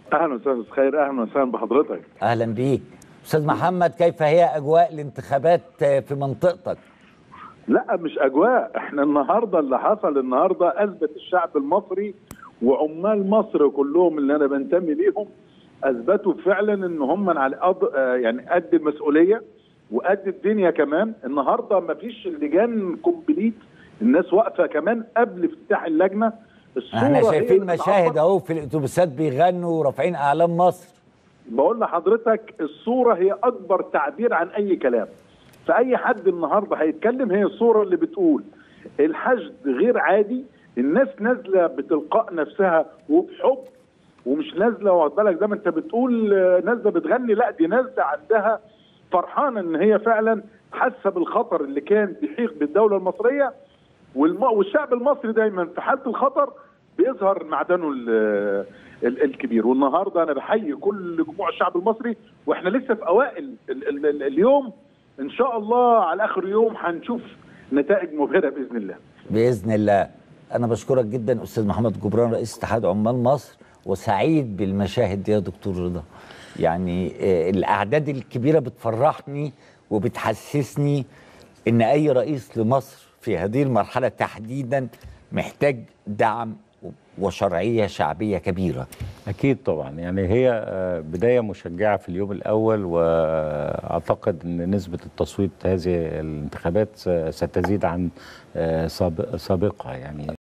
اهلا استاذ خير اهلا وسهلا بحضرتك اهلا بيك استاذ محمد كيف هي اجواء الانتخابات في منطقتك لا مش اجواء احنا النهارده اللي حصل النهارده اثبت الشعب المصري وعمال مصر كلهم اللي انا بنتمي ليهم اثبتوا فعلا ان هم على قد يعني قد المسؤوليه وقد الدنيا كمان النهارده ما فيش اللجان كومبليت الناس واقفه كمان قبل افتتاح اللجنه احنا شايفين مشاهد اهو في الاتوبيسات بيغنوا ورافعين اعلام مصر بقول لحضرتك الصوره هي اكبر تعبير عن اي كلام فاي حد النهارده هيتكلم هي الصوره اللي بتقول الحشد غير عادي الناس نازله بتلقاء نفسها وبحب ومش نازله واخد بالك زي ما انت بتقول نازله بتغني لا دي نازله عندها فرحانه ان هي فعلا حاسه بالخطر اللي كان بيحيق بالدوله المصريه والم... والشعب المصري دايما في حاله الخطر بيظهر معدنه ال... ال... الكبير والنهارده انا بحيي كل جموع الشعب المصري واحنا لسه في اوائل ال... ال... ال... اليوم ان شاء الله على اخر يوم هنشوف نتائج مبهره باذن الله باذن الله انا بشكرك جدا استاذ محمد جبران رئيس اتحاد عمال مصر وسعيد بالمشاهد دي يا دكتور رضا يعني الاعداد الكبيره بتفرحني وبتحسسني ان اي رئيس لمصر في هذه المرحله تحديدا محتاج دعم وشرعيه شعبيه كبيره اكيد طبعا يعني هي بدايه مشجعه في اليوم الاول واعتقد ان نسبه التصويت هذه الانتخابات ستزيد عن سابقها يعني